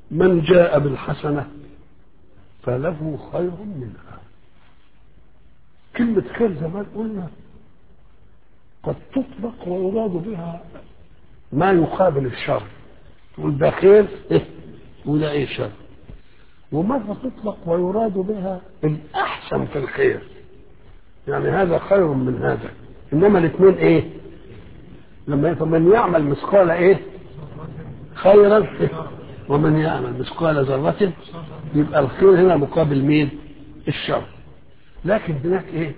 من جاء بالحسنة فله خير منها كلمة خير زمان قلنا قد تطلق ويراد بها ما يقابل الشر تقول ده خير إيه؟ وده ايه شر ومرة تطلق ويراد بها الأحسن في الخير يعني هذا خير من هذا إنما الاثنين إيه؟ لما فمن يعمل مثقال إيه؟ خيرا ومن يعمل مثقال ذرة يبقى الخير هنا مقابل مين؟ الشر لكن هناك إيه؟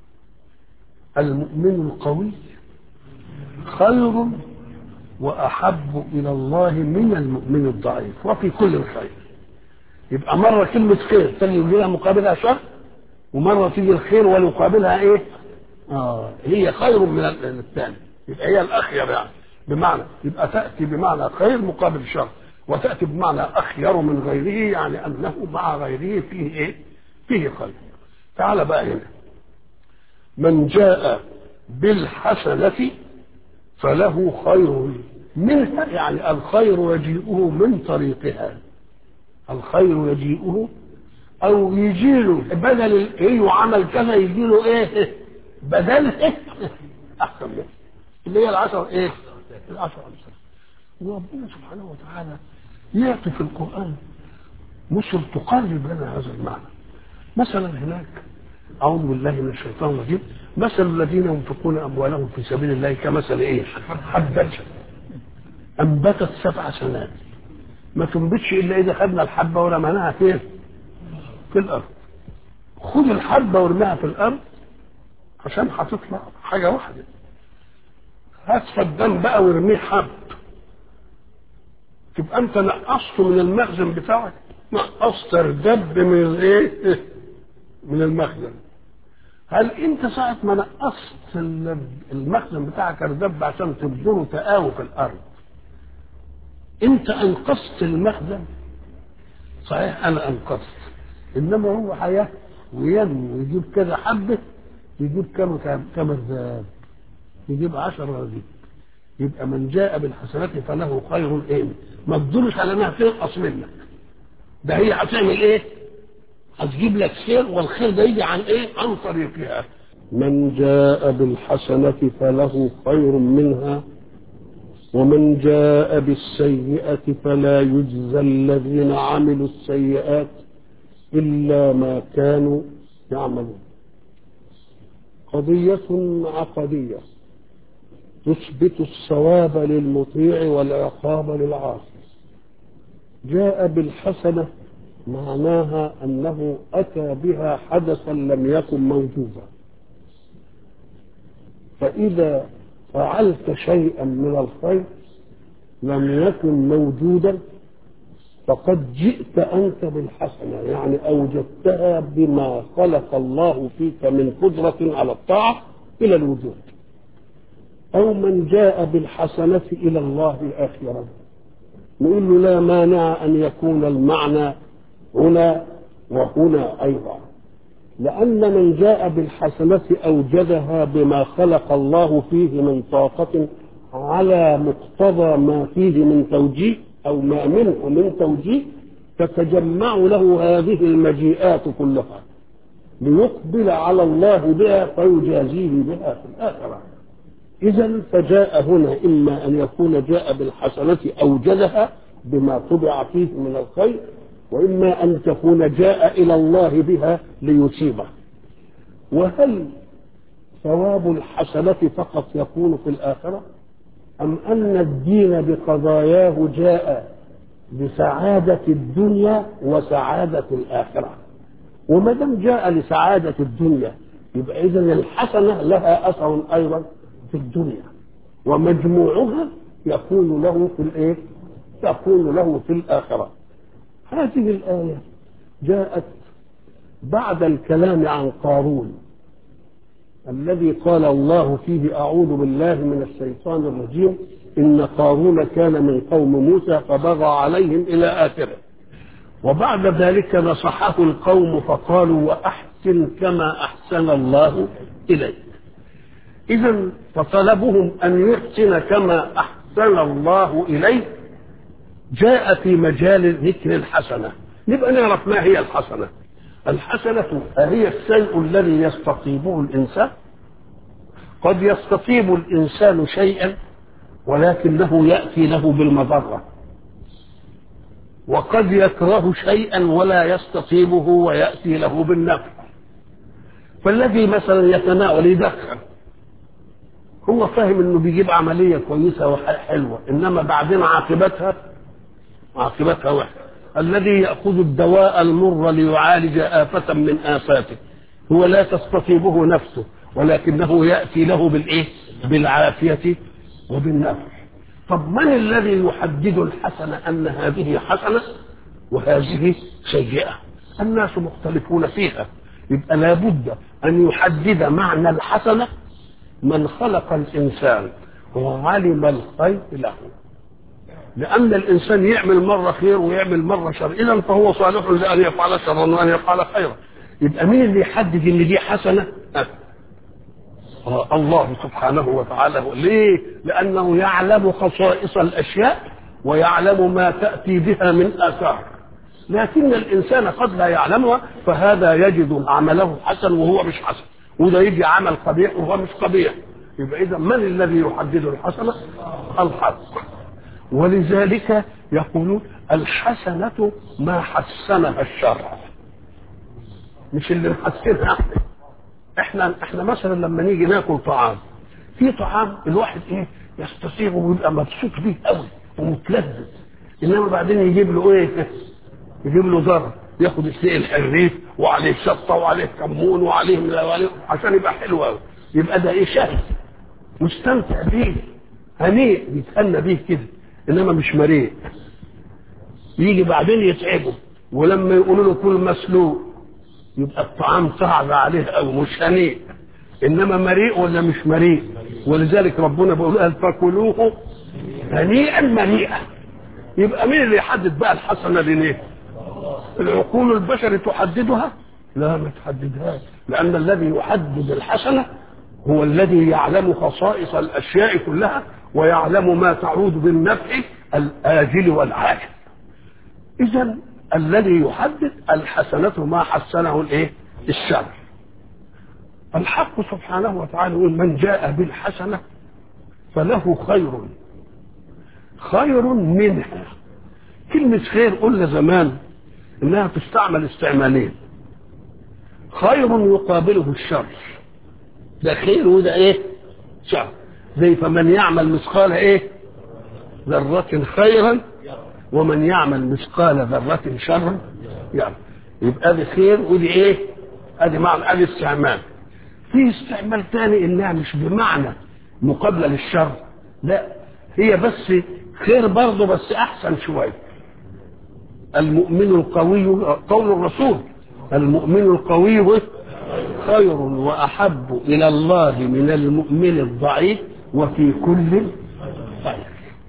المؤمن القوي خير وأحب إلى الله من المؤمن الضعيف وفي كل الخير يبقى مرة كلمة خير تجي لها مقابلها شر ومرة تيجي الخير ويقابلها ايه؟ اه هي خير من الثاني يبقى هي الأخير يعني بمعنى يبقى تأتي بمعنى خير مقابل شر وتأتي بمعنى أخير من غيره يعني أنه مع غيره فيه ايه؟ فيه خير تعال بقى هنا من جاء بالحسنة فله خير منها يعني الخير يجيئه من طريقها الخير يجيئه او يجيله بدل ايه وعمل كذا يجيله ايه بدل ايه احسن منه اللي هي العشر ايه العشر امثال وربنا سبحانه وتعالى يعطي في القران مثل تقرب لنا هذا المعنى مثلا هناك اعوذ بالله من الشيطان الرجيم مثل الذين ينفقون اموالهم في سبيل الله كمثل ايه حبه انبتت سبع سنوات ما تنبتش الا اذا خدنا الحبه ورميناها فين؟ في الارض. خد الحبه وارميها في الارض عشان هتطلع حاجه واحده. هات فدان بقى وارميه حب. تبقى انت نقصته من المخزن بتاعك نقصت ردب من الايه؟ من المخزن. هل انت ساعة ما نقصت المخزن بتاعك ردب عشان تبذره تقاوي في الارض انت انقذت المخزن صحيح انا انقذت انما هو حياه وينمو ويجيب كذا حبه يجيب كم كم ذهب يجيب عشرة رغيف يبقى من جاء بالحسنات فله خير ايه ما تدلش على انها تنقص منك ده هي هتعمل ايه هتجيب لك خير والخير ده يجي عن ايه عن طريقها من جاء بالحسنة فله خير منها ومن جاء بالسيئة فلا يجزى الذين عملوا السيئات إلا ما كانوا يعملون قضية عقدية تثبت الثواب للمطيع والعقاب للعاصي جاء بالحسنة معناها أنه أتى بها حدثا لم يكن موجودا فإذا فعلت شيئا من الخير لم يكن موجودا فقد جئت انت بالحسنه يعني اوجدتها بما خلق الله فيك من قدره على الطاعه الى الوجود او من جاء بالحسنه الى الله اخره نقول له لا مانع ان يكون المعنى هنا وهنا ايضا لأن من جاء بالحسنة أوجدها بما خلق الله فيه من طاقة على مقتضى ما فيه من توجيه أو ما منه من توجيه تتجمع له هذه المجيئات كلها ليقبل على الله بها فيجازيه بها في الآخرة إذا فجاء هنا إما أن يكون جاء بالحسنة أوجدها بما طبع فيه من الخير وإما أن تكون جاء إلى الله بها ليصيبه وهل ثواب الحسنة فقط يكون في الآخرة أم أن الدين بقضاياه جاء لسعادة الدنيا وسعادة الآخرة وما دام جاء لسعادة الدنيا يبقى إذا الحسنة لها أثر أيضا في الدنيا ومجموعها يكون له في الإيه؟ يكون له في الآخرة هذه الآية جاءت بعد الكلام عن قارون الذي قال الله فيه أعوذ بالله من الشيطان الرجيم إن قارون كان من قوم موسى فبغى عليهم إلى آخره وبعد ذلك نصحه القوم فقالوا وأحسن كما أحسن الله إليك إذا فطلبهم أن يحسن كما أحسن الله إليه جاء في مجال ذكر الحسنة نبقى نعرف ما هي الحسنة الحسنة هي الشيء الذي يستطيبه الإنسان قد يستطيب الإنسان شيئا ولكنه يأتي له بالمضرة وقد يكره شيئا ولا يستطيبه ويأتي له بالنفع فالذي مثلا يتناول يدخن هو فاهم انه بيجيب عملية كويسة وحلوة انما بعدين عاقبتها عاقبتها وحشة الذي يأخذ الدواء المر ليعالج آفة من آفاته هو لا تستطيبه نفسه ولكنه يأتي له بالإيه؟ بالعافية وبالنفع طب من الذي يحدد الحسنة أن هذه حسنة وهذه سيئة الناس مختلفون فيها يبقى لابد أن يحدد معنى الحسنة من خلق الإنسان وعلم الخير له لأن الإنسان يعمل مرة خير ويعمل مرة شر إذا فهو صالح لأن يفعل شرا وأن يفعل خيرا يبقى مين اللي يحدد إن دي حسنة؟ أه. الله سبحانه وتعالى ليه؟ لأنه يعلم خصائص الأشياء ويعلم ما تأتي بها من آثار لكن الإنسان قد لا يعلمها فهذا يجد عمله حسن وهو مش حسن وده يجي عمل قبيح وهو مش قبيح يبقى إذا من الذي يحدد الحسنة؟ الحق ولذلك يقولون الحسنة ما حسنها الشرع مش اللي محسنها احنا احنا مثلا لما نيجي ناكل طعام في طعام الواحد ايه يستسيغه ويبقى مبسوط بيه قوي ومتلذذ انما بعدين يجيب له ايه يجيب له ضرر ياخد السيق الحريف وعليه شطه وعليه كمون وعليه وعليه عشان يبقى حلو قوي يبقى ده ايه شهي مستمتع بيه هنيء بيتهنى بيه كده انما مش مريء يجي بعدين يتعبه ولما يقولوا له كل مسلوق يبقى الطعام صعب عليه او مش هنيء انما مريء ولا مش مريء ولذلك ربنا بيقول قال فكلوه هنيئا مريئا يبقى مين اللي يحدد بقى الحسنه ليه العقول البشر تحددها لا ما تحددهاش لان الذي يحدد الحسنه هو الذي يعلم خصائص الاشياء كلها ويعلم ما تعود بالنفع الاجل والعاجل اذا الذي يحدد الحسنة ما حسنه الايه الشر الحق سبحانه وتعالى يقول من جاء بالحسنة فله خير خير منها كلمة خير قلنا زمان انها تستعمل استعمالين خير يقابله الشر ده خير وده ايه شر زي فمن يعمل مثقال ايه ذرة خيرا ومن يعمل مثقال ذرة شرا يعني يبقى دي خير ودي ايه؟ ادي معنى ادي استعمال. في استعمال ثاني انها مش بمعنى مقابلة للشر لا هي بس خير برضه بس احسن شوية. المؤمن القوي قول الرسول المؤمن القوي خير واحب الى الله من المؤمن الضعيف وفي كل خير.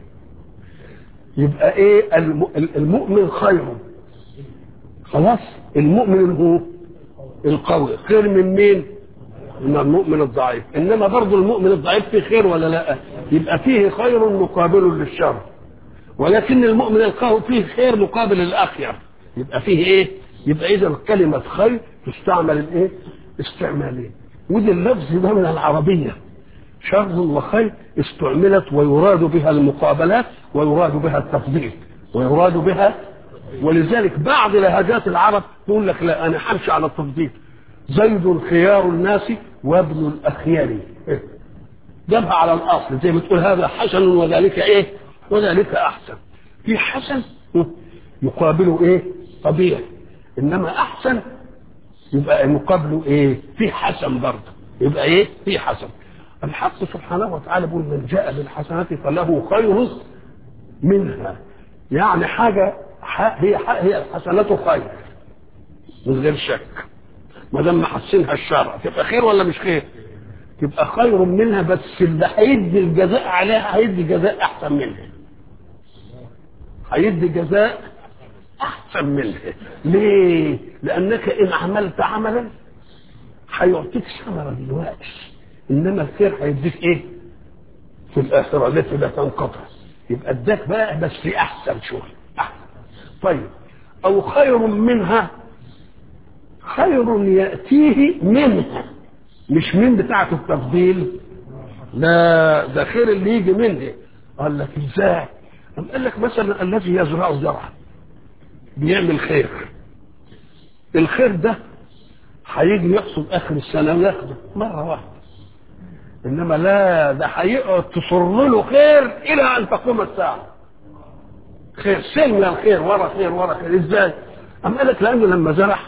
يبقى ايه المؤمن خير خلاص المؤمن هو القوي خير من مين من المؤمن الضعيف انما برضه المؤمن الضعيف فيه خير ولا لا يبقى فيه خير مقابل للشر ولكن المؤمن القوي فيه خير مقابل للاخير يبقى فيه ايه يبقى اذا كلمه خير تستعمل الايه استعمالين ودي اللفظ ده من العربيه شر وخير استعملت ويراد بها المقابلات ويراد بها التفضيل ويراد بها ولذلك بعض لهجات العرب تقول لك لا انا همشي على التفضيل زيد خيار الناس وابن الاخيار جابها على الاصل زي ما تقول هذا حسن وذلك ايه وذلك احسن في حسن يقابله ايه قبيح انما احسن يبقى مقابله ايه في حسن برضه يبقى ايه في حسن الحق سبحانه وتعالى يقول من جاء بالحسنات فله خير منها يعني حاجة هي هي الحسنات خير من غير شك ما دام محسنها الشرع تبقى خير ولا مش خير؟ تبقى خير منها بس اللي هيدي الجزاء عليها هيدي جزاء احسن منها. هيدي جزاء احسن منها. ليه؟ لانك ان عملت عملا هيعطيك ثمره دلوقتي انما الخير هيديك ايه؟ في الاخره التي لا تنقطع. يبقى اداك بقى بس في احسن شويه. طيب او خير منها خير ياتيه منها مش من بتاعه التفضيل لا ده خير اللي يجي منه قال لك ازاي قام قال لك مثلا الذي يزرع زرعا بيعمل خير الخير ده هيجي يحصد اخر السنه وياخده مره واحده انما لا ده هيقعد تصر له خير الى ان تقوم الساعه خير سلم الخير ورا خير ورا خير ازاي؟ أم قال لك لانه لما زرع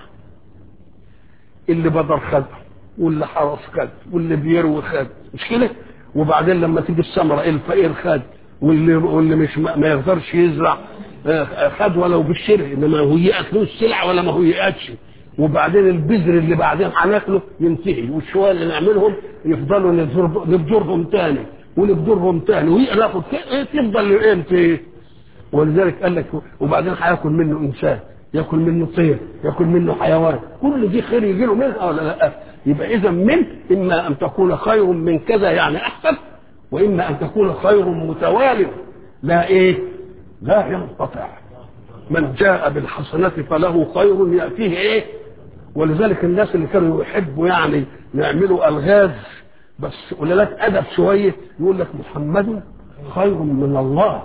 اللي بدر خد واللي حرس خد واللي بيروي خد مش كده؟ وبعدين لما تيجي الثمره الفقير خد واللي واللي مش ما ما يقدرش يزرع آه، خد ولو بالشرع انما هيئت له السلع ولا ما هيئتش وبعدين البذر اللي بعدين هناكله ينتهي والشويه اللي نعملهم يفضلوا نبذر- نبذرهم تاني ونبذرهم تاني وياخد تفضل امتى ولذلك قال لك وبعدين هياكل منه انسان ياكل منه طير ياكل منه حيوان كل دي خير يجي له منها ولا لا يبقى اذا من اما ان تكون خير من كذا يعني احسن واما ان تكون خير متوالي لا ايه لا ينقطع من جاء بالحسنة فله خير يأتيه ايه ولذلك الناس اللي كانوا يحبوا يعني يعملوا الغاز بس قلالات ادب شويه يقول لك محمد خير من الله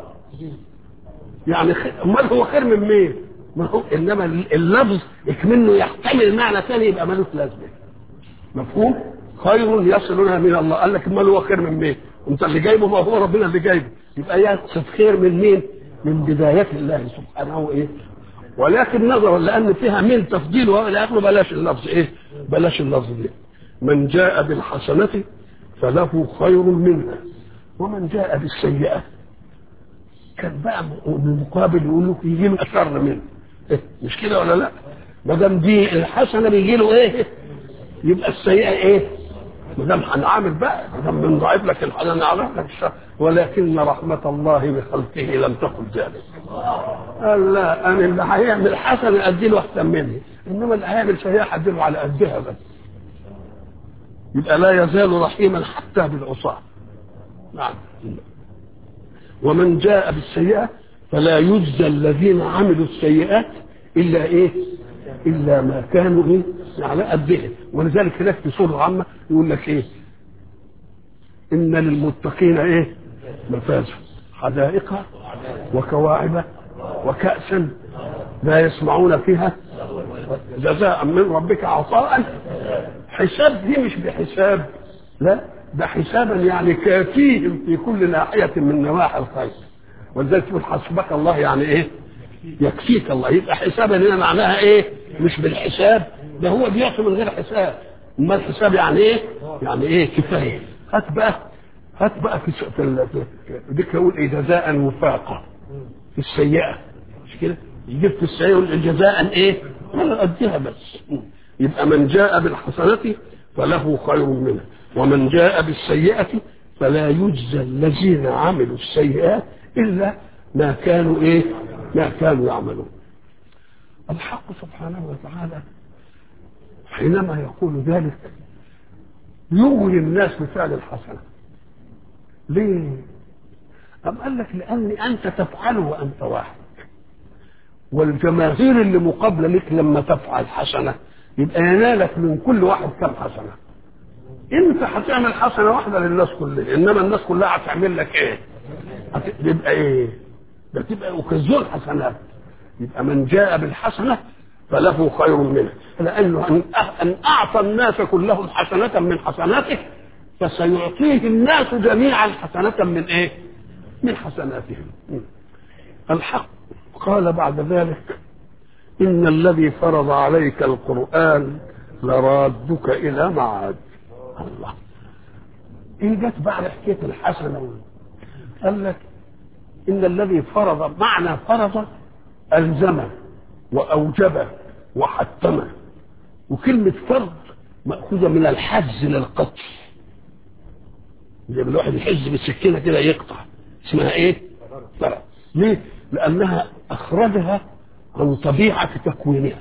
يعني خير- امال هو خير من مين؟ ما هو انما اللفظ منه يحتمل معنى ثاني يبقى ملوش لازمه مفهوم؟ خير يصلنا من الله قال لك امال هو خير من مين؟ انت اللي جايبه ما هو ربنا اللي جايبه يبقى يقصد خير من مين؟ من بدايات الله سبحانه ايه؟ ولكن نظرا لان فيها من تفضيل والى اخره بلاش اللفظ ايه؟ بلاش اللفظ ده من جاء بالحسنه فله خير منها ومن جاء بالسيئه كان بقى بالمقابل يقول له يجي له اشر منه إيه؟ مش كده ولا لا؟ ما دام دي الحسنه بيجي له ايه؟ يبقى السيئه ايه؟ ما دام هنعامل بقى ما دام بنضاعف لك الحسنه نعرف لك الشر ولكن رحمه الله بخلقه لم تكن ذلك. قال لا انا اللي هيعمل حسنه ادي له احسن مني انما اللي هيعمل سيئه هدي له على قدها بس. يبقى لا يزال رحيما حتى بالعصاه. نعم. ومن جاء بالسيئة فلا يجزى الذين عملوا السيئات إلا إيه؟ إلا ما كانوا إيه؟ على قدهم ولذلك هناك في سورة عامة يقول لك إيه؟ إن للمتقين إيه؟ مفازا حدائق وكواعب وكأسا لا يسمعون فيها جزاء من ربك عطاء حساب دي مش بحساب لا ده حسابا يعني كافيهم في كل ناحية من نواحي الخير ولذلك تقول حسبك الله يعني ايه يكفيك الله يبقى حسابا هنا معناها ايه مش بالحساب ده هو بيعطي من غير حساب اما الحساب يعني ايه يعني ايه كفايه هات بقى هات بقى في في ال- في- ديك يقول ايه جزاء وفاقا في السيئه مش كده يجيب في السيئه يقول جزاء ايه انا اديها بس يبقى من جاء بالحسنه فله خير منها ومن جاء بالسيئه فلا يجزى الذين عملوا السيئات الا ما كانوا ايه ما كانوا يعملون الحق سبحانه وتعالى حينما يقول ذلك يغري الناس بفعل الحسنه ليه أم قال لك لأن أنت تفعله وأنت واحد والجماهير اللي مقابلة لك لما تفعل حسنة يبقى ينالك من كل واحد كم حسنة انت هتعمل حسنة واحدة للناس كلها انما الناس كلها هتعمل لك ايه هت- يبقى ايه ده تبقى وكذول حسنات يبقى من جاء بالحسنة فله خير منها لأنه أن أن أعطى الناس كلهم حسنة من حسناته فسيعطيه الناس جميعا حسنة من إيه؟ من حسناتهم الحق قال بعد ذلك إن الذي فرض عليك القرآن لرادك إلى معاد الله إيه جت بعد حكاية الحسنة قال لك إن الذي فرض معنى فرض ألزمه وأوجبه وحتمه وكلمة فرض مأخوذة من الحز للقطع زي ما الواحد يحز بالسكينة كده يقطع اسمها ايه؟ فرض ليه؟ لأنها أخرجها عن طبيعة تكوينها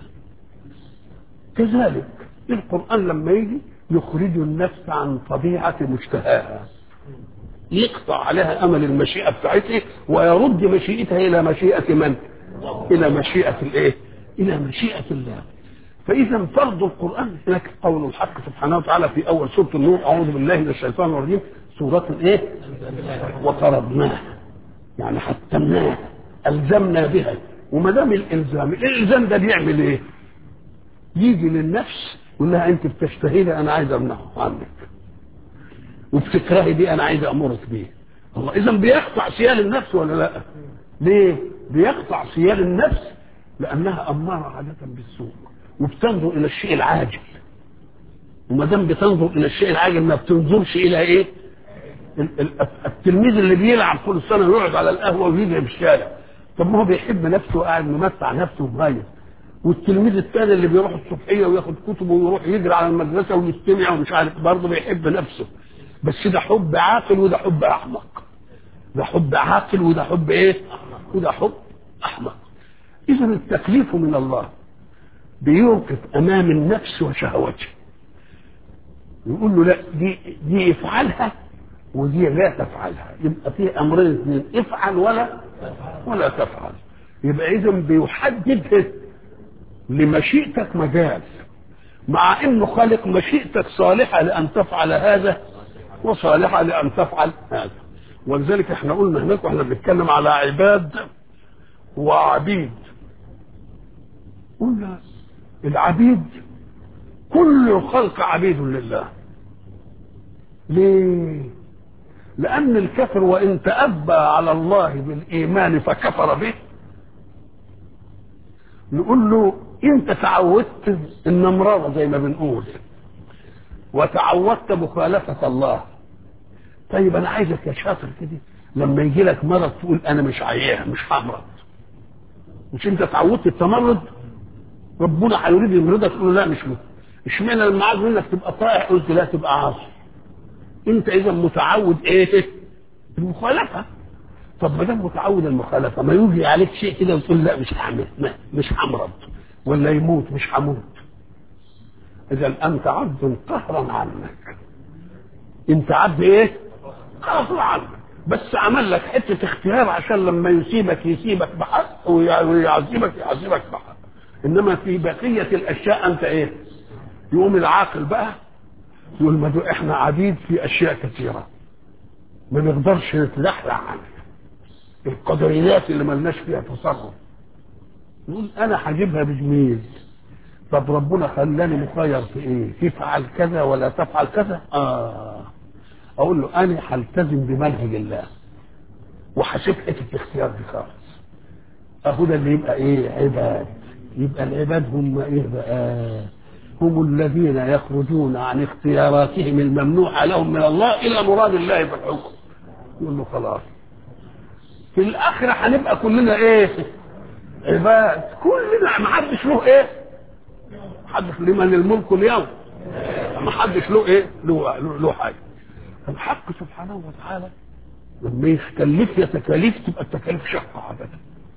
كذلك القرآن لما يجي يخرج النفس عن طبيعة مشتهاها يقطع عليها امل المشيئه بتاعته ويرد مشيئتها الى مشيئه من؟ الى مشيئه الايه الى مشيئه الله فاذا فرض القران هناك قول الحق سبحانه وتعالى في اول سوره النور اعوذ بالله من الشيطان الرجيم سوره ايه وفرضناها يعني حتمناها الزمنا بها وما دام الالزام الالزام ده بيعمل ايه يجي للنفس يقول لها انت بتشتهي لي انا عايز امنعه عنك وبتكرهي دي انا عايز امرك بيه الله اذا بيقطع سيال النفس ولا لا ليه بيقطع سيال النفس لانها اماره عاده بالسوء وبتنظر الى الشيء العاجل وما دام بتنظر الى الشيء العاجل ما بتنظرش الى ايه ال- ال- التلميذ اللي بيلعب كل سنه يقعد على القهوه ويجري في الشارع طب ما هو بيحب نفسه وقاعد ممتع نفسه ومهيئ والتلميذ الثاني اللي بيروح الصبحيه وياخد كتبه ويروح يجري على المدرسه ويستمع ومش عارف برضه بيحب نفسه بس ده حب عاقل وده حب احمق ده حب عاقل وده حب ايه وده حب احمق اذا التكليف من الله بيوقف امام النفس وشهوته يقول له لا دي دي افعلها ودي لا تفعلها يبقى في امرين اثنين افعل ولا ولا تفعل يبقى اذا بيحدد لمشيئتك مجال مع انه خالق مشيئتك صالحه لان تفعل هذا وصالحه لان تفعل هذا ولذلك احنا قلنا هناك واحنا بنتكلم على عباد وعبيد قلنا العبيد كل الخلق عبيد لله ليه لأن الكافر وإن تأبى على الله بالإيمان فكفر به نقول له أنت تعودت النمرارة زي ما بنقول وتعودت مخالفة الله طيب أنا عايزك يا شاطر كده لما يجي لك مرض تقول أنا مش عيان مش همرض مش أنت تعودت التمرد ربنا هيريد يمرضك تقول له لا مش مت اشمعنى لما عايز منك تبقى طائع قلت لا تبقى عاصي انت اذا متعود ايه المخالفه طب ما دام متعود المخالفه ما يجي عليك شيء كده وتقول لا مش هعمل ما- مش همرض ولا يموت مش هموت اذا انت عبد قهرا عنك انت عبد ايه قهرا عنك بس عمل لك حته اختيار عشان لما يسيبك يسيبك بحق ويع- ويعذبك يعذبك بحق انما في بقيه الاشياء انت ايه يقوم العاقل بقى يقول ما دو احنا عبيد في اشياء كثيره ما نقدرش نتلحلح عنها القدريات اللي ملناش فيها تصرف يقول انا هجيبها بجميل طب ربنا خلاني مخير في ايه تفعل كذا ولا تفعل كذا اه اقول له انا هلتزم بمنهج الله وهسيب حته الاختيار دي خالص اهو ده اللي يبقى ايه عباد يبقى العباد هم ايه بقى هم الذين يخرجون عن اختياراتهم الممنوحه لهم من الله الى مراد الله في الحكم يقول له خلاص في الاخره هنبقى كلنا ايه عباد كلنا ما حدش له ايه حدش لمن الملك اليوم ما حدش له ايه له له, له حاجه الحق سبحانه وتعالى لما يكلفنا تكاليف تبقى التكاليف شقه عبدا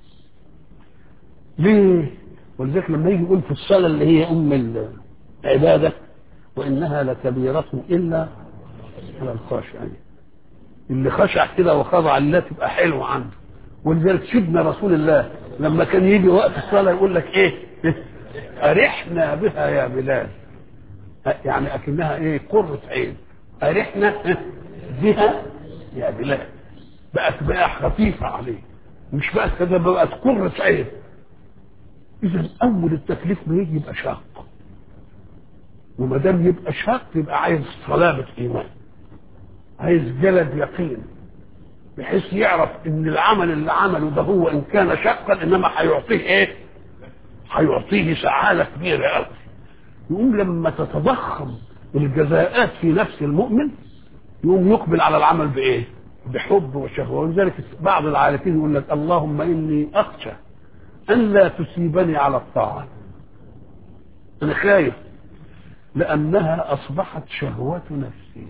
ليه ولذلك لما يجي يقول في الصلاه اللي هي ام العباده وانها لكبيره الا على الخاشعين اللي خشع كده وخضع لله تبقى حلوه عنده ولذلك سيدنا رسول الله لما كان يجي وقت الصلاه يقول لك ايه ارحنا بها يا بلال يعني اكنها ايه قرة عين ارحنا بها يا بلال بقت بقى خفيفه عليه مش بقت كده بقت قرة عين اذا اول التكليف ما يجي يبقى شاق وما دام يبقى شاق يبقى عايز صلابه ايمان عايز جلد يقين بحيث يعرف ان العمل اللي عمله ده هو ان كان شقا انما هيعطيه ايه؟ هيعطيه سعاده كبيره قوي يقوم لما تتضخم الجزاءات في نفس المؤمن يقوم يقبل على العمل بايه؟ بحب وشهوه ولذلك بعض العارفين يقول لك اللهم اني اخشى ان لا تصيبني على الطاعه انا خايف لانها اصبحت شهوه نفسي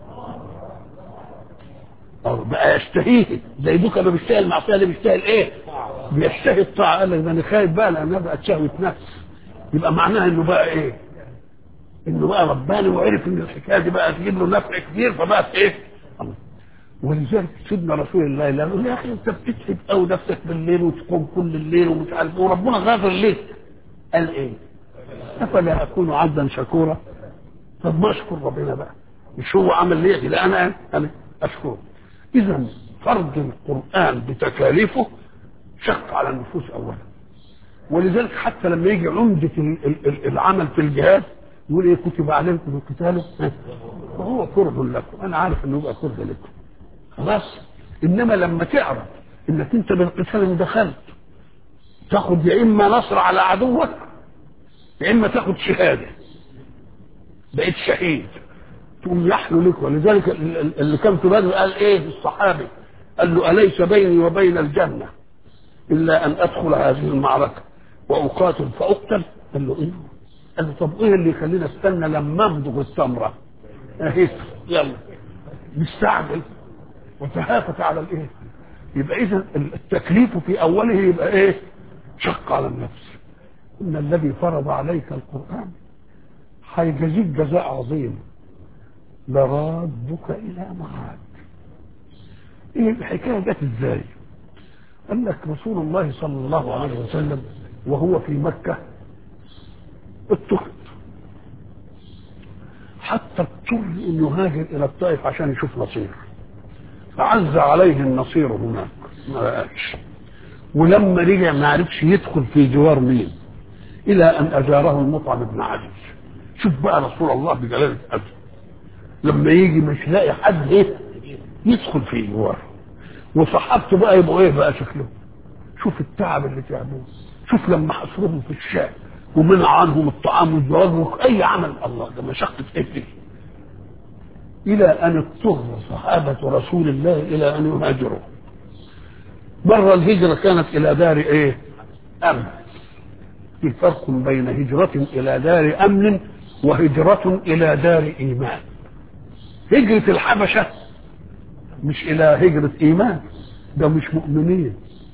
أو بقى يشتهيه زي دوك ما بيشتهي المعصيه اللي بيشتهي الايه؟ بيشتهي الطاعه قال لك ده انا خايف بقى لانها بقت شهوه نفس يبقى معناها انه بقى ايه؟ انه بقى رباني وعرف ان الحكايه دي بقى تجيب له نفع كبير فبقت ايه؟ الله. ولذلك سيدنا رسول الله لا يقول يا اخي انت بتتعب قوي نفسك بالليل وتقوم كل الليل ومش عارف إيه، وربنا غافر ليه؟ قال ايه؟ افلا اكون عبدا شكورا؟ طب ما اشكر ربنا بقى مش هو عمل ليه لا انا انا اشكره اذا فرض القران بتكاليفه شق على النفوس اولا ولذلك حتى لما يجي عمدة ال- ال- ال- العمل في الجهاد يقول ايه كتب عليكم القتال وهو كره لكم انا عارف انه يبقى كره لكم خلاص انما لما تعرف انك انت بالقتال إن دخلت تاخد يا اما نصر على عدوك يا اما تاخد شهاده بقيت شهيد تقوم يحلو لك ولذلك ال- ال- اللي كان في بدر قال ايه الصحابي قال له اليس بيني وبين الجنه الا ان ادخل هذه المعركه واقاتل فاقتل قال له ايه قال له طب ايه اللي يخلينا استنى لما امضغ التمره اهي يلا مستعجل وتهافت على الايه يبقى اذا التكليف في اوله يبقى ايه شق على النفس ان الذي فرض عليك القران هيجازيك جزاء عظيم لرادك الى معاد ايه الحكايه جت ازاي قال لك رسول الله صلى الله عليه وسلم وهو في مكه اضطهد حتى اضطر انه يهاجر الى الطائف عشان يشوف نصير فعز عليه النصير هناك ما لقاش ولما رجع ما عرفش يدخل في جوار مين الى ان اجاره المطعم بن عدي شوف بقى رسول الله بجلاله قدره لما يجي مش لاقي حد ايه يدخل في جواره وصحابته بقى يبقوا ايه بقى شكلهم شوف التعب اللي تعبوه شوف لما حصرهم في الشام ومنع عنهم الطعام والزواج واي عمل الله ده مشقه ايه دي الى ان اضطر صحابه رسول الله الى ان يهاجروا مره الهجره كانت الى دار ايه امن في فرق بين هجرة إلى دار أمن وهجرة إلى دار إيمان هجرة الحبشة مش إلى هجرة إيمان ده مش مؤمنين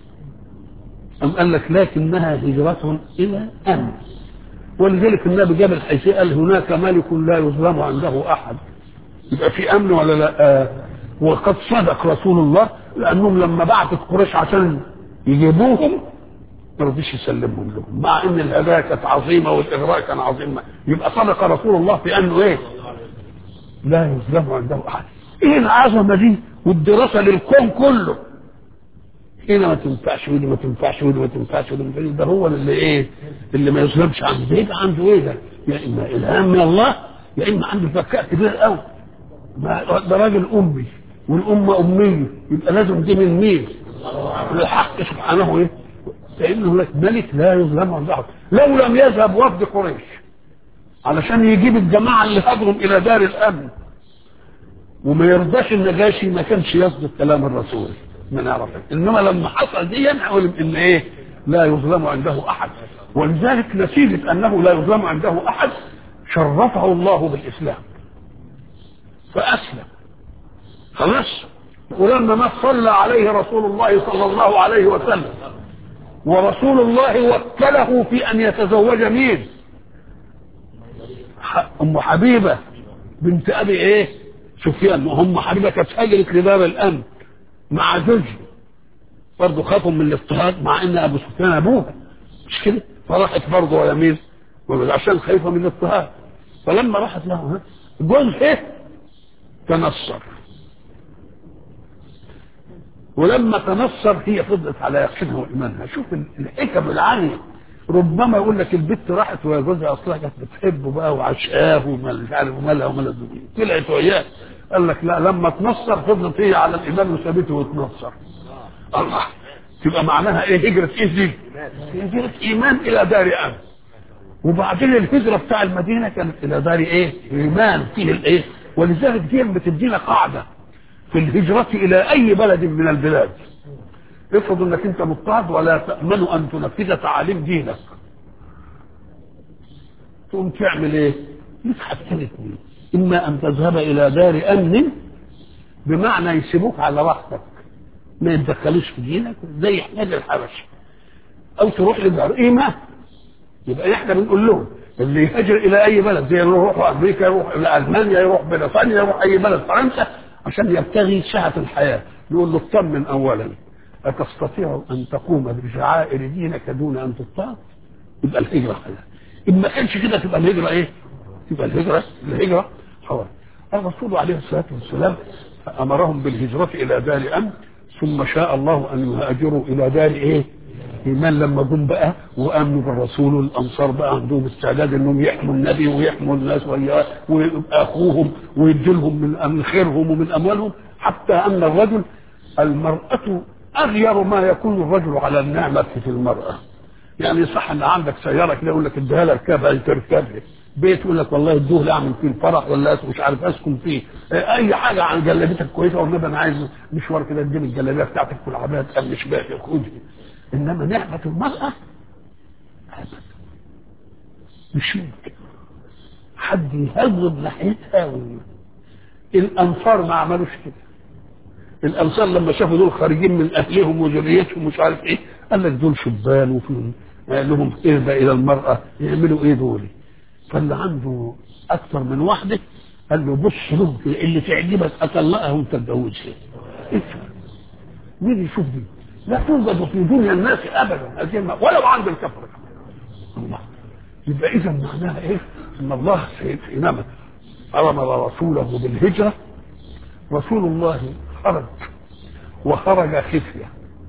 أم قال لك لكنها هجرة إلى أمن ولذلك النبي جاب الحيثية قال هناك ملك لا يظلم عنده أحد يبقى في أمن ولا لا آه وقد صدق رسول الله لأنهم لما بعثت قريش عشان يجيبوهم ما رضيش يسلمهم لهم مع ان الهدايا كانت عظيمه والاغراء كان عظيم يبقى صدق رسول الله في انه ايه؟ لا يظلم عنده احد ايه العظمه دي والدراسه للكون كله هنا ما تنفعش ودي ما تنفعش ودي ما تنفعش ودي ما تنفعش ده هو اللي ايه اللي ما يظلمش عنده يبقى عنده ايه ده؟ يا اما الهام من الله يا اما عنده ذكاء كبير قوي ده راجل امي والامه اميه يبقى لازم دي من مين؟ الحق سبحانه ايه؟ فإنه لك ملك لا يظلم عن ضعف لو لم يذهب وفد قريش علشان يجيب الجماعة اللي هاجروا إلى دار الأمن وما يرضاش النجاشي ما كانش يصدق كلام الرسول ما نعرف إنما لما حصل دي علم إن إيه لا يظلم عنده أحد ولذلك نتيجة أنه لا يظلم عنده أحد شرفه الله بالإسلام فأسلم خلاص ولما ما صلى عليه رسول الله صلى الله عليه وسلم ورسول الله وكله في ان يتزوج مين ام حبيبه بنت ابي ايه سفيان وام حبيبه كانت هجرت لباب الامن مع زوجها برضه خافوا من الاضطهاد مع ان ابو سفيان ابوها مش كده فراحت برضه ولا مين عشان خايفه من الاضطهاد فلما راحت له جوزها تنصر ولما تنصر هي فضلت على يقينها وايمانها شوف الحكم العاليه ربما يقول لك البت راحت وهي جوزها اصلها كانت بتحبه بقى وعشقاه ومش عارف ومالها ومال الدنيا طلعت وياه قال لك لا لما تنصر فضلت هي على الايمان وسابته وتنصر الله تبقى معناها ايه هجره ايه دي؟ هجره ايمان الى دار امن وبعدين الهجره بتاع المدينه كانت الى دار ايه؟ ايمان فيه الايه؟ ولذلك دي بتدينا قاعده في الهجرة إلى أي بلد من البلاد افرض أنك أنت مضطهد ولا تأمن أن تنفذ تعاليم دينك تقوم تعمل إيه؟ يتحط الاثنين إما أن تذهب إلى دار أمن بمعنى يسيبوك على راحتك ما يتدخلوش في دينك زي حماد الحبش أو تروح لدار إيمان يبقى احنا بنقول لهم اللي يهاجر الى اي بلد زي يروح امريكا يروح الى المانيا يروح بريطانيا يروح اي بلد فرنسا عشان يبتغي سعة الحياة يقول له اطمن أولا أتستطيع أن تقوم بشعائر دينك دون أن تطاع يبقى الهجرة حياة إن ما كانش كده تبقى الهجرة إيه؟ تبقى الهجرة الهجرة حوالي الرسول عليه الصلاة والسلام أمرهم بالهجرة إلى دار أمن ثم شاء الله أن يهاجروا إلى دار إيه؟ إيمان لما جم بقى وآمنوا بالرسول والأنصار بقى عندهم استعداد إنهم يحموا النبي ويحموا الناس ويبقى أخوهم ويدوا لهم من من خيرهم ومن أموالهم حتى أن الرجل المرأة أغير ما يكون الرجل على النعمة في المرأة يعني صح ان عندك سياره كده يقول لك اديها لك اركبها انت اركبها بيت يقول لك والله ادوه لي اعمل فيه الفرح ولا مش عارف اسكن فيه اي حاجه عن جلابيتك كويسه والنبي انا عايز مشوار كده اديني الجلابيه بتاعتك والعبايه تقمش بيها خدها انما نعمه المراه ابدا مش ممكن حد يهذب ناحيتها و... الانصار ما عملوش كده الانصار لما شافوا دول خارجين من اهلهم وذريتهم مش عارف ايه قال لك دول شبان وفي قال لهم اربى الى المراه يعملوا ايه دول فاللي عنده اكثر من واحده قال له بص له اللي تعجبك اطلقها وانت تتجوزها مين يشوف دي لا توجد في دنيا الناس ابدا هذه الم- ولو عند الكفره الله يبقى اذا معناها ايه؟ ان الله حينما امر رسوله بالهجره رسول الله خرج وخرج خفيه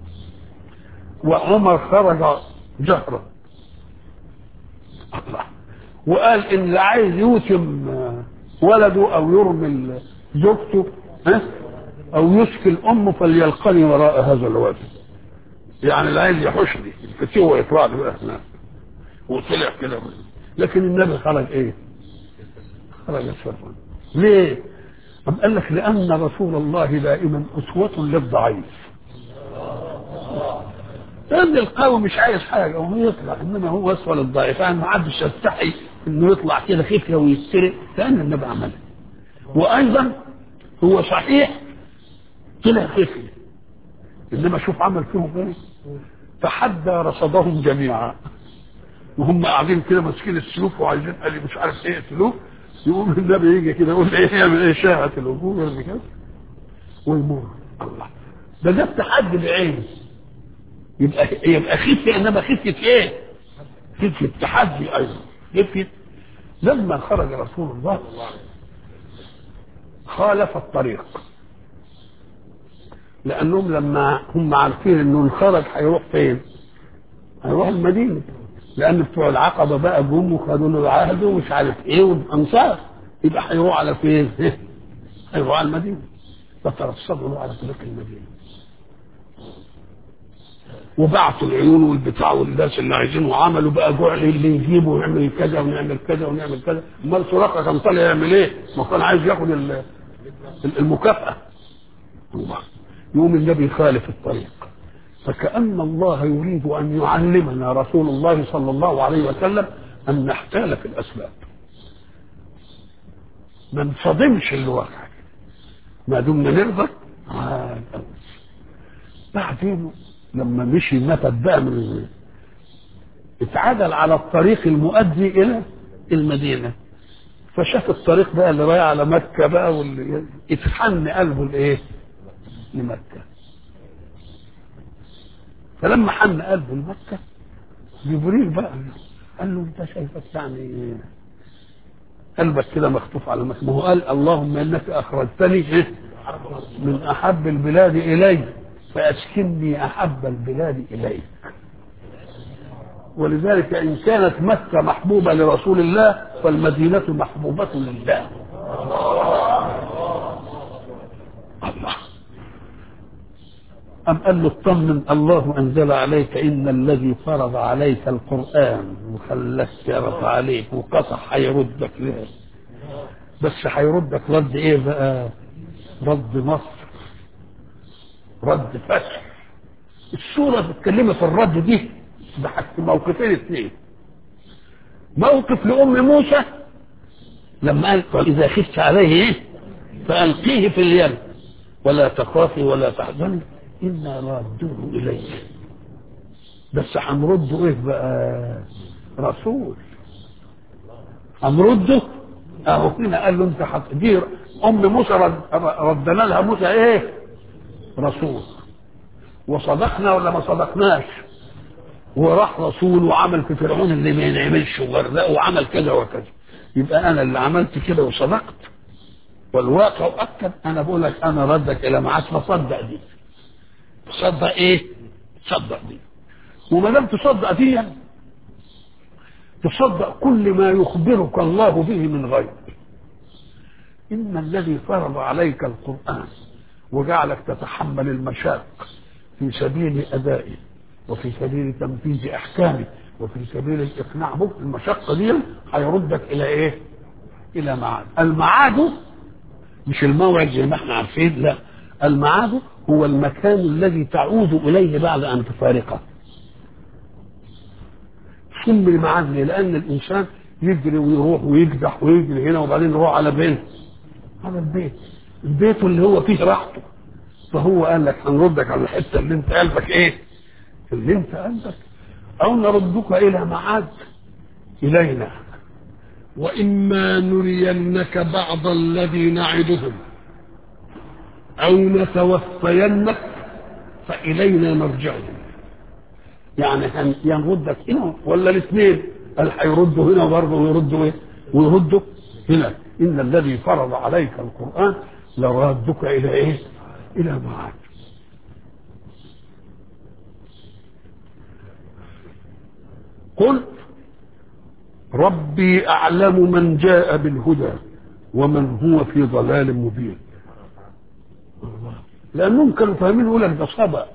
وعمر خرج جهرا الله وقال ان اللي عايز يوتم ولده او يرمي زوجته ها او يسكن امه فليلقني وراء هذا الواد يعني اللي عايز يحشني الفتوه يطلع له بقى هناك وطلع كده لكن النبي خرج ايه؟ خرج سرا ليه؟ أم قال لك لأن رسول الله دائما أسوة للضعيف لأن القوي مش عايز حاجة وهو يطلع إنما هو أسوة للضعيف يعني ما حدش يستحي إنه يطلع كده خفية ويسترق لأن النبي عمله وأيضا هو صحيح طلع خفية إنما شوف عمل فيهم إيه فحدى رصدهم جميعا وهم قاعدين كده ماسكين السلوك وعايزين قال مش عارف ايه يقتلوه يقوم النبي يجي كده يقول ايه يعمل ايه شاهة الوجوه يرمي كده ويمر الله ده ده التحدي بعينه يبقى يبقى خفية انما خفية ايه؟ خفية تحدي ايضا خفية لما خرج رسول الله خالف الطريق لانهم لما هم عارفين انه انخرج هيروح فين؟ هيروح المدينه لان بتوع العقبه بقى جم وخدوا له العهد ومش عارف ايه والانصار يبقى هيروح على فين؟ هيروح على المدينه فترصدوا له على طريق المدينه وبعثوا العيون والبتاع والناس اللي عايزينه وعملوا بقى جعل اللي يجيبه ويعمل كذا ونعمل كذا ونعمل كذا امال سراقه كان طالع يعمل ايه؟ ما كان عايز ياخد ال- المكافاه الله يوم النبي يخالف الطريق فكأن الله يريد أن يعلمنا رسول الله صلى الله عليه وسلم أن نحتال في الأسباب ما نصدمش الواقع ما دمنا نرضى عاد أوي. بعدين لما مشي نفد بقى من اتعدل على الطريق المؤدي إلى المدينة فشاف الطريق بقى اللي رايح على مكة بقى واللي اتحن قلبه لإيه؟ لمكة فلما حن قلبه لمكة جبريل بقى قال له انت شايفك يعني قلبك كده مخطوف على مكة ما هو قال اللهم انك اخرجتني إيه؟ من احب البلاد الي فاسكنني احب البلاد اليك ولذلك ان كانت مكة محبوبة لرسول الله فالمدينة محبوبة لله الله أم قال له اطمن الله أنزل عليك إن الذي فرض عليك القرآن وخلاك يرضى عليك وقطع هيردك له بس هيردك رد إيه بقى؟ رد مصر رد فتح السورة بتتكلم في الرد دي بحث موقفين اثنين موقف لأم موسى لما قال فإذا خفت عليه إيه؟ فألقيه في اليم ولا تخافي ولا تحزني إنا رادوه إليك بس هنرده إيه بقى رسول هنرده أهو هنا قال له أنت حط دي ام موسى رد ردنا لها موسى ايه رسول وصدقنا ولا ما صدقناش وراح رسول وعمل في فرعون اللي ما ينعملش وغرقه وعمل كذا وكذا يبقى انا اللي عملت كده وصدقت والواقع اكد انا بقول لك انا ردك الى معاك فصدق دي تصدق ايه تصدق دي وما دام تصدق دي تصدق كل ما يخبرك الله به من غيب ان الذي فرض عليك القران وجعلك تتحمل المشاق في سبيل ادائه وفي سبيل تنفيذ احكامه وفي سبيل الاقناع بك المشقه دي هيردك الى ايه؟ الى معاد المعاد مش الموعد زي ما احنا عارفين لا المعاد هو المكان الذي تعود اليه بعد ان تفارقه سمي المعاد ليه؟ لان الانسان يجري ويروح ويكدح ويجري هنا وبعدين يروح على بيت على البيت البيت اللي هو فيه راحته فهو قال لك هنردك على الحته اللي انت قلبك ايه؟ اللي انت قلبك او نردك الى معاد الينا واما نرينك بعض الذي نعدهم او نتوفينك فالينا مرجعهم يعني هن- ينردك هنا ولا الاثنين قال هيردوا هنا برضه ويردوا ايه ويردوا هنا ان الذي فرض عليك القران لرادك الى ايه الى معاد قل ربي اعلم من جاء بالهدى ومن هو في ضلال مبين لانهم كانوا فاهمين يقول لك ده صبأ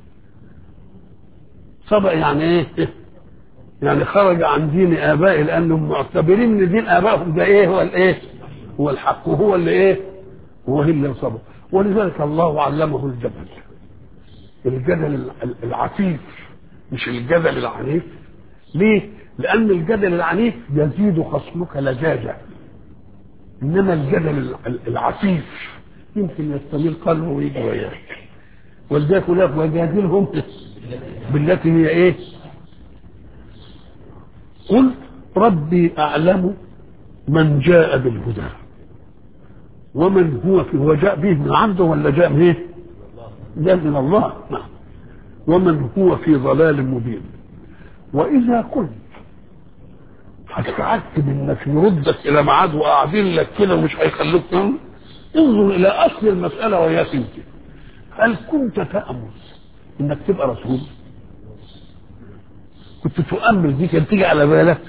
صبأ يعني ايه يعني خرج عن دين ابائي لانهم معتبرين ان دين ابائهم ده ايه هو الايه هو الحق وهو اللي ايه هو اللي صبأ ولذلك الله علمه الجبل الجدل العفيف مش الجدل العنيف ليه؟ لأن الجدل العنيف يزيد خصمك لجاجة إنما الجدل العفيف يمكن يستميل قلبه ويجي وياك ولذلك يقول لك وجادلهم بالتي هي إيه؟ قل ربي أعلم من جاء بالهدى ومن هو في هو جاء به من عنده ولا جاء من ايه؟ جاء من الله نعم ومن هو في ضلال مبين واذا كنت هتتعتب انك يردك الى ميعاد وقاعدين لك كده ومش هيخلوك تنام انظر الى اصل المساله وهي انت هل كنت تامل انك تبقى رسول كنت تؤمل دي كانت تيجي على بالك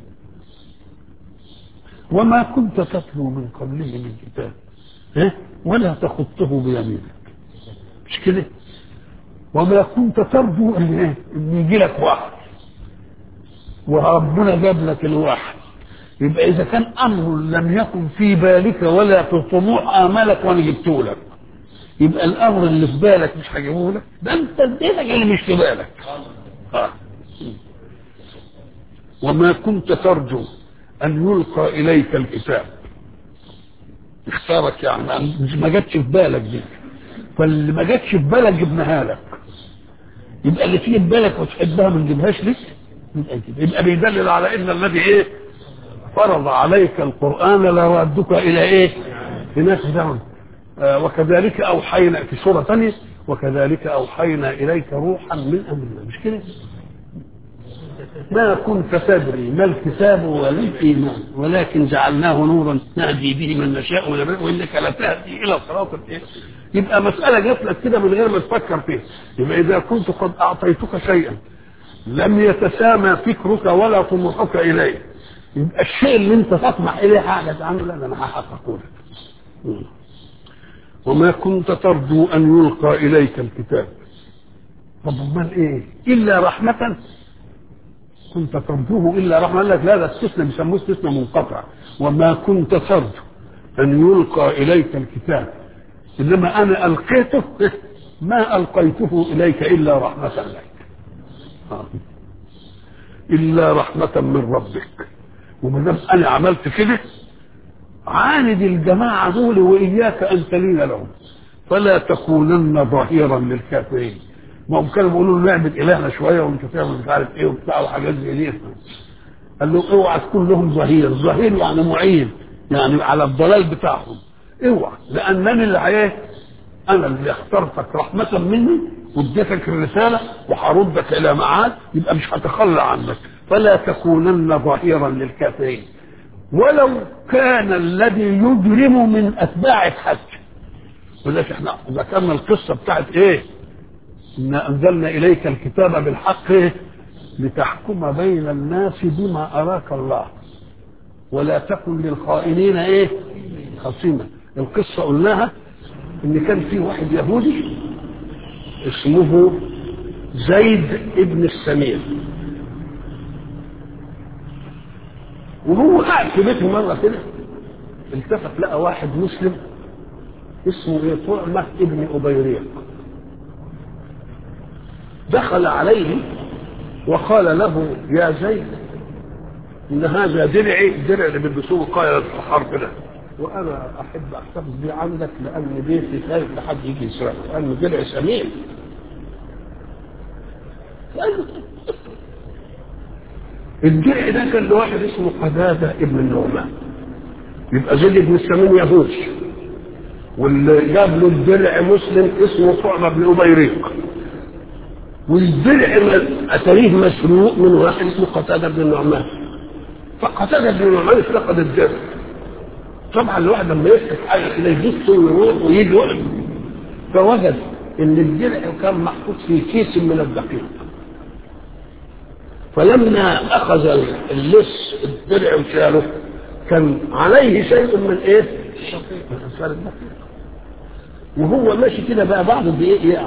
وما كنت تتلو من قبله من كتاب إيه؟ ولا تخطه بيمينك مش كده وما كنت ترجو ان ايه ان يجي لك واحد وربنا جاب لك الواحد يبقى اذا كان امر لم يكن في بالك ولا في طموح امالك وانا جبته لك يبقى الامر اللي في بالك مش هجيبه لك ده انت اديتك اللي مش في بالك آه. وما كنت ترجو ان يلقى اليك الكتاب اختارك يعني ما جاتش في بالك دي فاللي ما جاتش في بالك جبناها لك يبقى اللي تيجي في بالك وتحبها ما نجيبهاش لك يبقى كده يبقى بيدلل على ان الذي ايه فرض عليك القران لرادك الى ايه هناك دعم آه وكذلك اوحينا في سوره ثانيه وكذلك اوحينا اليك روحا من امرنا مش كده ما كنت تدري ما الكتاب ولا الايمان ولكن جعلناه نورا نهدي به من نشاء وانك لتهدي الى صراط الايه يبقى مساله جات لك كده من غير ما تفكر فيها يبقى اذا كنت قد اعطيتك شيئا لم يتسامى فكرك ولا طموحك اليه يبقى الشيء اللي انت تطمح اليه حاجه عنه لا انا هحققه لك وما كنت ترجو ان يلقى اليك الكتاب طب امال ايه الا رحمه كنت ترجوه الا رحمه قال لك لا ده استثناء بيسموه استثناء منقطع وما كنت ترجو ان يلقى اليك الكتاب انما انا القيته ما القيته اليك الا رحمه لك آه. الا رحمه من ربك وما دام انا عملت كده عاند الجماعه دول واياك ان تلين لهم فلا تكونن ظهيرا للكافرين ما هم كانوا بيقولوا له نعبد الهنا شويه وانت تعمل مش عارف ايه وبتاع وحاجات زي دي قال له اوعى تكون لهم ظهير ظهير يعني معين يعني على الضلال بتاعهم اوعى لانني اللي ايه انا اللي اخترتك رحمه مني واديتك الرساله وهردك الى معاد يبقى مش هتخلى عنك فلا تكونن ظهيرا للكافرين ولو كان الذي يجرم من اتباع الحج ولذلك احنا ذكرنا القصه بتاعت ايه؟ انا انزلنا اليك الكتاب بالحق إيه؟ لتحكم بين الناس بما اراك الله ولا تكن للخائنين ايه؟ خصيما القصه قلناها ان كان في واحد يهودي اسمه زيد ابن السمير وهو قاعد في بيته مره كده التفت لقى واحد مسلم اسمه ايه طعمة ابن أبيريق دخل عليه وقال له يا زيد ان هذا درعي الدرع اللي بيلبسوه قاية الحرب ده وانا احب احتفظ بيه عندك لان بيتي خايف لحد يجي يسرقه لانه درع سمين الدرع ده كان لواحد اسمه قدادة ابن النعمان يبقى زيد بن السمين يهودي واللي جاب له الدرع مسلم اسمه طعمة بن أبيريق والدرع أتاريه مسروق من واحد اسمه قتادة بن النعمان فقتادة بن النعمان افتقد الدرع طبعا الواحد لما يفتح حاجة كده يبص ويروح ويجي وقت فوجد ان الدرع كان محطوط في كيس من الدقيق فلما اخذ اللص الدرع وشاله كان عليه شيء من ايه؟ من اثار الدقيق وهو ماشي كده بقى بعض الدقيق يقع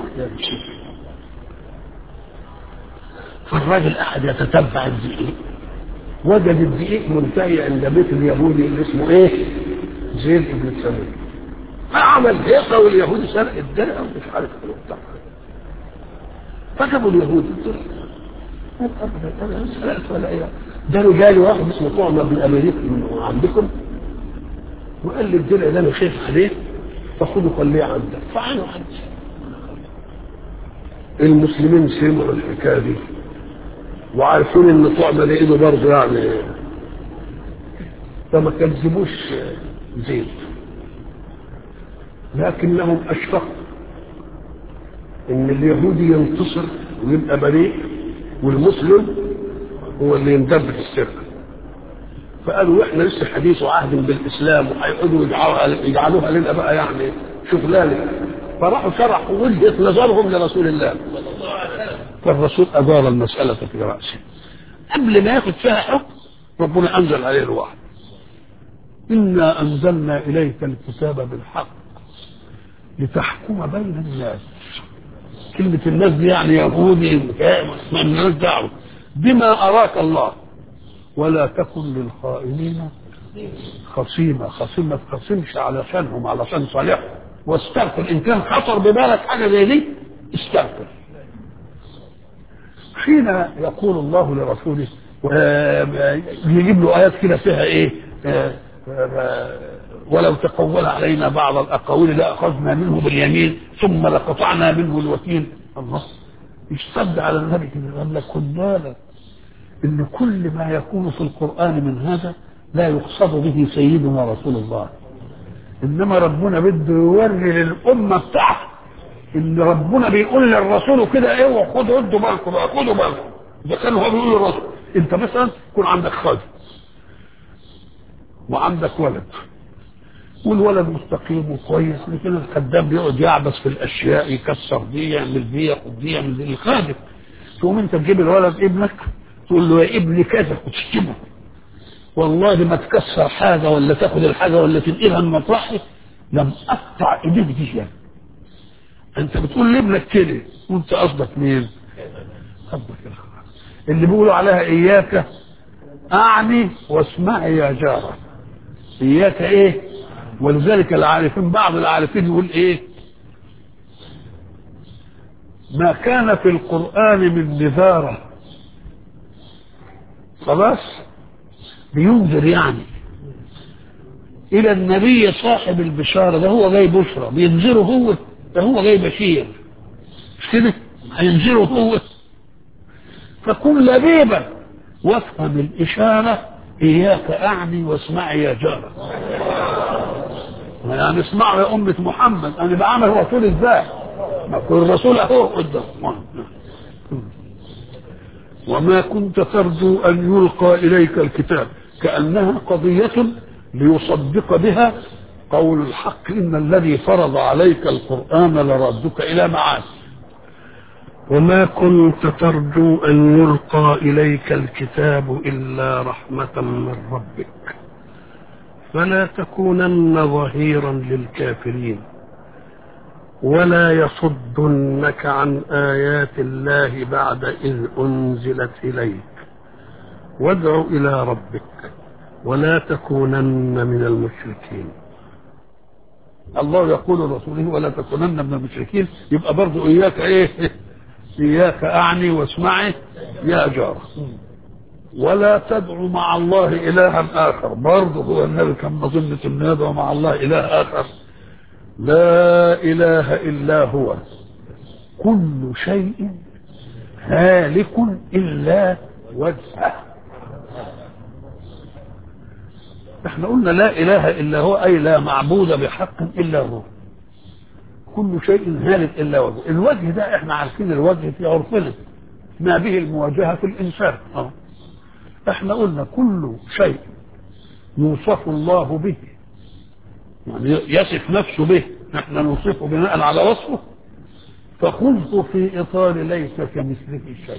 فالراجل قعد يتتبع الدقيق وجد الدقيق منتهي عند بيت اليهودي اللي اسمه ايه؟ زيد بن سمين فعمل هيقة واليهودي سرق الدرع ومش عارف ايه وبتاع فجابوا اليهودي الدرع قال ابدا انا سرقت ولا ايه ده رجالي واحد اسمه طعمه بن امريكا من عندكم وقال لي الدرع ده انا خايف عليه فخذوا خليه عندك فعلوا عندي المسلمين سمعوا الحكايه دي وعارفين ان طعمه ده ايده برضه يعني فما كذبوش زيد لكنهم اشفقوا ان اليهودي ينتصر ويبقى بريء والمسلم هو اللي يندب في السرقه فقالوا احنا لسه حديث عهد بالاسلام وهيقعدوا يجعلوها لنا بقى يعني شغلانه فراحوا شرحوا وجهه نظرهم لرسول الله فالرسول ادار المساله في راسه قبل ما ياخذ فيها حكم ربنا انزل عليه الوحي انا انزلنا اليك الكتاب بالحق لتحكم بين الناس كلمة الناس دي يعني يهودي ما الناس دعوة بما أراك الله ولا تكن للخائنين خصيمة خصيمة ما تخصمش علشانهم علشان صالحهم واستغفر إن كان خطر ببالك حاجة زي دي استغفر حين يقول الله لرسوله يجيب له آيات كده فيها إيه ولو تقول علينا بعض الاقاويل لاخذنا منه باليمين ثم لقطعنا منه الوكيل الله يشتد على النبي كده قال لك خد بالك ان كل ما يكون في القران من هذا لا يقصد به سيدنا رسول الله انما ربنا بده يوري للامه بتاعته ان ربنا بيقول للرسول كده ايه خدوا ادوا بالكم بقى خدوا بالكم اذا كان هو بيقول للرسول انت مثلا يكون عندك خادم وعندك ولد والولد مستقيم وكويس لكن الخدام بيقعد يعبس في الاشياء يكسر دي يعمل دي ياخد دي يعمل دي الخادم تقوم انت تجيب الولد ابنك تقول له يا ابني كذا وتشتمه والله ما تكسر حاجه ولا تاخد الحاجه ولا تنقلها من مطرحها لم اقطع ايديك دي يعني. انت بتقول لابنك كده وانت قصدك مين؟ قصدك اللي بيقولوا عليها اياك اعني واسمعي يا جاره اياك ايه ولذلك العارفين بعض العارفين يقول ايه ما كان في القرآن من نذارة خلاص بينذر يعني إلى النبي صاحب البشارة ده هو جاي بشرى بينذره هو ده هو جاي بشير مش كده هينذره هو فكن لبيبا وافهم الإشارة إياك أعني واسمعي يا جارة يعني اسمعوا يا أمة محمد أنا بعمل رسول إزاي ما كل الرسول أهو قدام وما كنت ترجو أن يلقى إليك الكتاب كأنها قضية ليصدق بها قول الحق إن الذي فرض عليك القرآن لردك إلى معاد وما كنت ترجو أن يلقى إليك الكتاب إلا رحمة من ربك فلا تكونن ظهيرا للكافرين ولا يصدنك عن آيات الله بعد إذ أنزلت إليك وادع إلى ربك ولا تكونن من المشركين الله يقول لرسوله ولا تكونن من المشركين يبقى برضه إياك إيه إياك أعني واسمعي يا جار ولا تدعو مع الله إلها آخر برضه هو النبي كان مظنة أن يدعو مع الله إله آخر لا إله إلا هو كل شيء هالك إلا وجهه احنا قلنا لا إله إلا هو أي لا معبود بحق إلا هو كل شيء هالك إلا وجهه الوجه ده احنا عارفين الوجه في عرفنا ما به المواجهة في الإنسان اه احنا قلنا كل شيء يوصف الله به يعني يصف نفسه به نحن نوصفه بناء على وصفه فخذه في إطار ليس كمثله شيء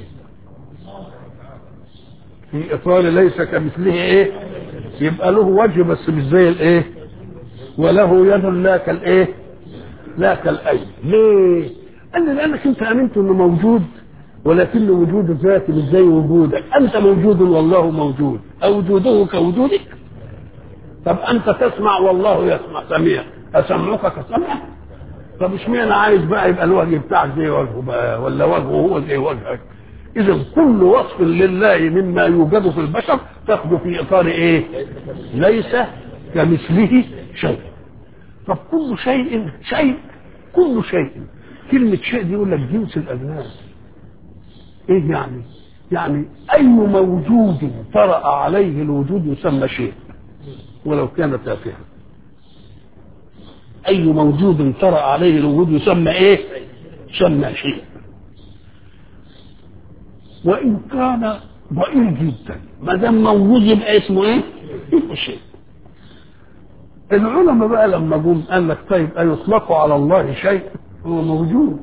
في إطار ليس كمثله إيه يبقى له وجه بس مش زي الإيه وله يد لا كالإيه لا كالأيد ليه قال لي لأنك أنت آمنت إنه موجود ولكن وجود ذاتي مش زي وجودك أنت موجود والله موجود أو وجوده كوجودك طب أنت تسمع والله يسمع سميع أسمعك كسمع طب اشمعنى عايز بقى يبقى الوجه بتاعك زي وجهه بقى ولا وجهه هو زي وجهك إذا كل وصف لله مما يوجد في البشر تاخده في إطار إيه؟ ليس كمثله شيء طب كل شيء شيء كل شيء كلمة شيء دي يقول لك جنس الأجناس إيه يعني؟ يعني أي موجود طرأ عليه الوجود يسمى شيء ولو كان تافها أي موجود طرأ عليه الوجود يسمى إيه؟ يسمى شيء وإن كان ضئيل جدا ما دام موجود يبقى اسمه إيه؟ يبقى شيء العلماء بقى لما جم قال لك طيب أيطلق على الله شيء؟ هو موجود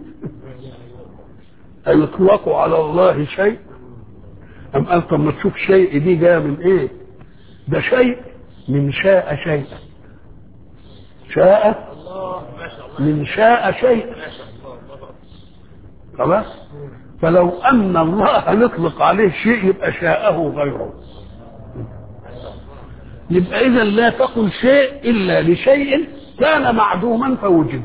أيطلق على الله شيء؟ أم قال طب ما تشوف شيء دي جاية من إيه؟ ده شيء من شاء شيئا شاء من شاء شيء خلاص فلو ان الله نطلق عليه شيء يبقى شاءه غيره يبقى اذا لا تقل شيء الا لشيء كان معدوما فوجد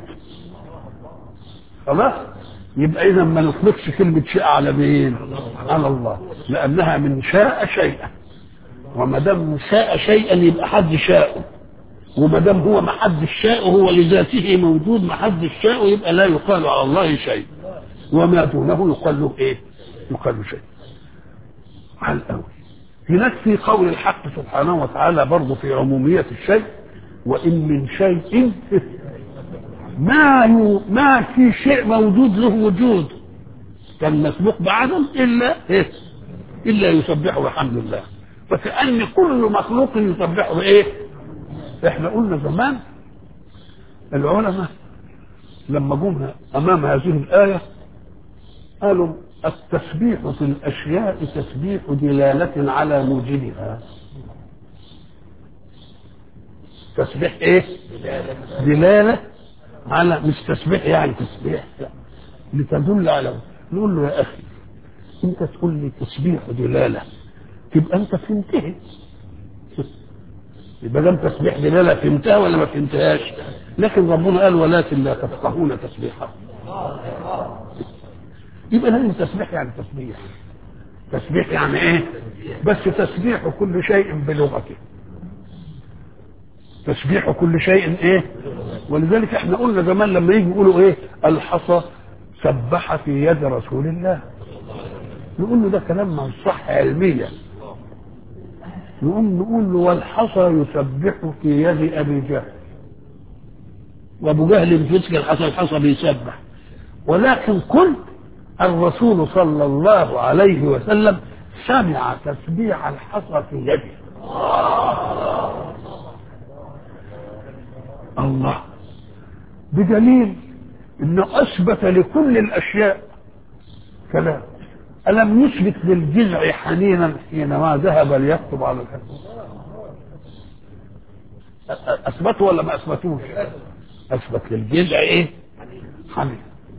خلاص يبقى اذا ما نطلقش كلمه شيء على مين على الله لانها من شاء شيئا وما دام شاء شيئا يبقى حد شاءه وما دام هو ما حدش شاءه هو لذاته موجود ما حدش شاءه يبقى لا يقال على الله شيء وما دونه يقال له ايه؟ يقال له شيء. على الاول هناك في قول الحق سبحانه وتعالى برضه في عمومية الشيء وإن من شيء ما يو ما في شيء موجود له وجود كان مسبوق بعدم إلا إيه؟ إلا يسبحه بحمد الله فكأن كل مخلوق يسبحه بإيه؟ احنا قلنا زمان العلماء لما جم امام هذه الايه قالوا التسبيح في الاشياء تسبيح دلاله على موجبها تسبيح ايه دلاله على مش تسبيح يعني تسبيح لا لتدل على نقول له يا اخي انت تقول لي تسبيح دلاله تبقى انت فهمتها يبقى ده تسبيح دلاله فهمتها ولا ما فهمتهاش لكن ربنا قال ولكن لا تفقهون تسبيحه يبقى لازم تسبيح يعني تسبيح تسبيح يعني ايه بس تسبيح كل شيء بلغته تسبيح كل شيء ايه ولذلك احنا قلنا زمان لما يجي يقولوا ايه الحصى سبح في يد رسول الله نقول له ده كلام ما صح علميا نقوم نقول له والحصى يسبح في يد ابي جهل وابو جهل مسك الحصى الحصى بيسبح ولكن كل الرسول صلى الله عليه وسلم سمع تسبيح الحصى في يده الله بدليل انه اثبت لكل الاشياء كلام الم يثبت للجذع حنينا حينما ذهب ليكتب على الحصى اثبته ولا ما اثبتوش اثبت للجذع ايه حنين